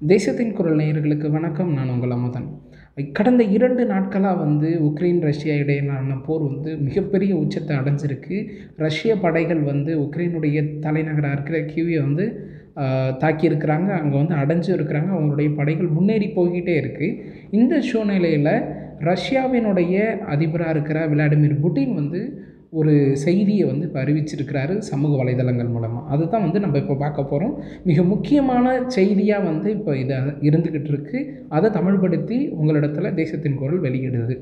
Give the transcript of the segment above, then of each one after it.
தேசத்தின் குரல் நேயர்களுக்கு வணக்கம் நான் உங்கள் அமுதன் கடந்த இரண்டு நாட்களாக வந்து உக்ரைன் ரஷ்யா இடையிலான போர் வந்து மிகப்பெரிய உச்சத்தை அடைஞ்சிருக்கு ரஷ்ய படைகள் வந்து உக்ரைனுடைய தலைநகராக இருக்கிற கியூவை வந்து ஆஹ், தாக்கியிருக்கிறாங்க அங்கே வந்து அடைஞ்சு இருக்கிறாங்க அவங்களுடைய படைகள் முன்னேறி போய்கிட்டே இருக்குது இந்த சூழ்நிலையில் ரஷ்யாவினுடைய அதிபராக இருக்கிற விளாடிமிர் புட்டின் வந்து ஒரு செய்தியை வந்து இப்போ அறிவிச்சிருக்கிறாரு சமூக வலைதளங்கள் மூலமாக அதுதான் வந்து நம்ம இப்போ பார்க்க போகிறோம் மிக முக்கியமான செய்தியாக வந்து இப்போ இதை இருந்துக்கிட்டு இருக்கு அதை தமிழ்படுத்தி உங்களிடத்துல தேசத்தின் குரல் வெளியிடுது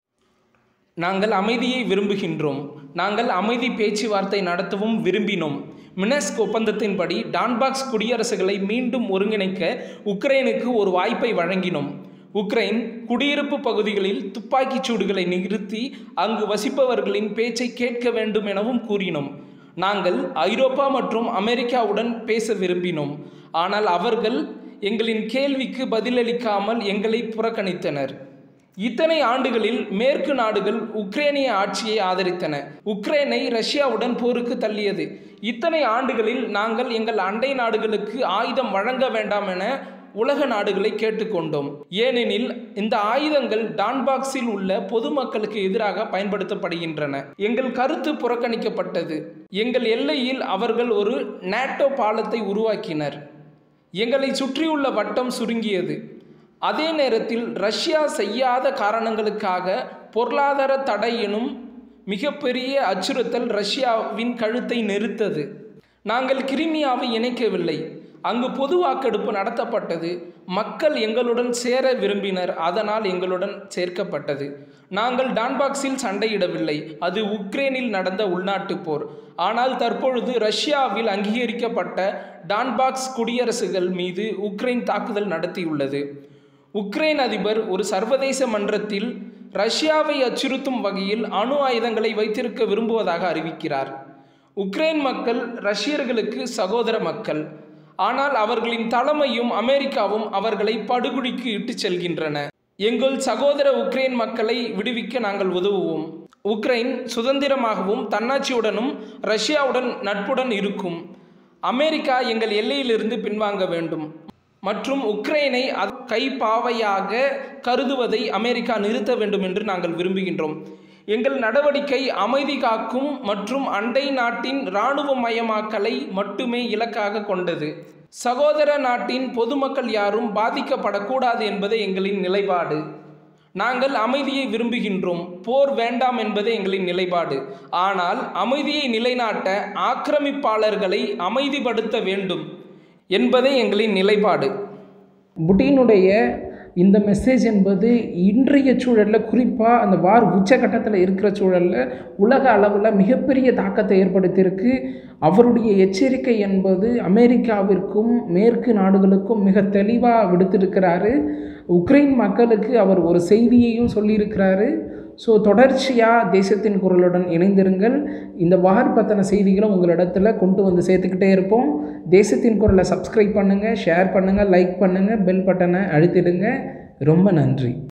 நாங்கள் அமைதியை விரும்புகின்றோம் நாங்கள் அமைதி பேச்சுவார்த்தை நடத்தவும் விரும்பினோம் மினஸ்க் ஒப்பந்தத்தின்படி டான்பாக்ஸ் குடியரசுகளை மீண்டும் ஒருங்கிணைக்க உக்ரைனுக்கு ஒரு வாய்ப்பை வழங்கினோம் உக்ரைன் குடியிருப்பு பகுதிகளில் துப்பாக்கிச் சூடுகளை நிறுத்தி அங்கு வசிப்பவர்களின் பேச்சை கேட்க வேண்டும் எனவும் கூறினோம் நாங்கள் ஐரோப்பா மற்றும் அமெரிக்காவுடன் பேச விரும்பினோம் ஆனால் அவர்கள் எங்களின் கேள்விக்கு பதிலளிக்காமல் எங்களை புறக்கணித்தனர் இத்தனை ஆண்டுகளில் மேற்கு நாடுகள் உக்ரைனிய ஆட்சியை ஆதரித்தன உக்ரைனை ரஷ்யாவுடன் போருக்கு தள்ளியது இத்தனை ஆண்டுகளில் நாங்கள் எங்கள் அண்டை நாடுகளுக்கு ஆயுதம் வழங்க வேண்டாம் என உலக நாடுகளை கேட்டுக்கொண்டோம் ஏனெனில் இந்த ஆயுதங்கள் டான்பாக்ஸில் உள்ள பொதுமக்களுக்கு எதிராக பயன்படுத்தப்படுகின்றன எங்கள் கருத்து புறக்கணிக்கப்பட்டது எங்கள் எல்லையில் அவர்கள் ஒரு நேட்டோ பாலத்தை உருவாக்கினர் எங்களை சுற்றியுள்ள வட்டம் சுருங்கியது அதே நேரத்தில் ரஷ்யா செய்யாத காரணங்களுக்காக பொருளாதார தடை எனும் மிகப்பெரிய அச்சுறுத்தல் ரஷ்யாவின் கழுத்தை நெருத்தது நாங்கள் கிரிமியாவை இணைக்கவில்லை அங்கு பொது வாக்கெடுப்பு நடத்தப்பட்டது மக்கள் எங்களுடன் சேர விரும்பினர் அதனால் எங்களுடன் சேர்க்கப்பட்டது நாங்கள் டான்பாக்ஸில் சண்டையிடவில்லை அது உக்ரைனில் நடந்த உள்நாட்டுப் போர் ஆனால் தற்பொழுது ரஷ்யாவில் அங்கீகரிக்கப்பட்ட டான்பாக்ஸ் குடியரசுகள் மீது உக்ரைன் தாக்குதல் நடத்தியுள்ளது உக்ரைன் அதிபர் ஒரு சர்வதேச மன்றத்தில் ரஷ்யாவை அச்சுறுத்தும் வகையில் அணு ஆயுதங்களை வைத்திருக்க விரும்புவதாக அறிவிக்கிறார் உக்ரைன் மக்கள் ரஷ்யர்களுக்கு சகோதர மக்கள் ஆனால் அவர்களின் தலைமையும் அமெரிக்காவும் அவர்களை படுகொலிக்கு இட்டுச் செல்கின்றன எங்கள் சகோதர உக்ரைன் மக்களை விடுவிக்க நாங்கள் உதவுவோம் உக்ரைன் சுதந்திரமாகவும் தன்னாட்சியுடனும் ரஷ்யாவுடன் நட்புடன் இருக்கும் அமெரிக்கா எங்கள் எல்லையிலிருந்து பின்வாங்க வேண்டும் மற்றும் உக்ரைனை அது கைப்பாவையாக கருதுவதை அமெரிக்கா நிறுத்த வேண்டும் என்று நாங்கள் விரும்புகின்றோம் எங்கள் நடவடிக்கை அமைதி காக்கும் மற்றும் அண்டை நாட்டின் இராணுவமயமாக்கலை மட்டுமே இலக்காக கொண்டது சகோதர நாட்டின் பொதுமக்கள் யாரும் பாதிக்கப்படக்கூடாது என்பதே எங்களின் நிலைப்பாடு நாங்கள் அமைதியை விரும்புகின்றோம் போர் வேண்டாம் என்பதே எங்களின் நிலைப்பாடு ஆனால் அமைதியை நிலைநாட்ட ஆக்கிரமிப்பாளர்களை அமைதிப்படுத்த வேண்டும் என்பதே எங்களின் நிலைப்பாடு புட்டினுடைய இந்த மெசேஜ் என்பது இன்றைய சூழலில் குறிப்பாக அந்த வார் உச்சகட்டத்தில் இருக்கிற சூழலில் உலக அளவில் மிகப்பெரிய தாக்கத்தை ஏற்படுத்தியிருக்கு அவருடைய எச்சரிக்கை என்பது அமெரிக்காவிற்கும் மேற்கு நாடுகளுக்கும் மிக தெளிவாக விடுத்திருக்கிறாரு உக்ரைன் மக்களுக்கு அவர் ஒரு செய்தியையும் சொல்லியிருக்கிறாரு ஸோ தொடர்ச்சியாக தேசத்தின் குரலுடன் இணைந்திருங்கள் இந்த வார் பற்றின செய்திகளை உங்களிடத்துல கொண்டு வந்து சேர்த்துக்கிட்டே இருப்போம் தேசத்தின் குரலை சப்ஸ்கிரைப் பண்ணுங்கள் ஷேர் பண்ணுங்கள் லைக் பண்ணுங்கள் பெல் பட்டனை அழுத்திடுங்க ரொம்ப நன்றி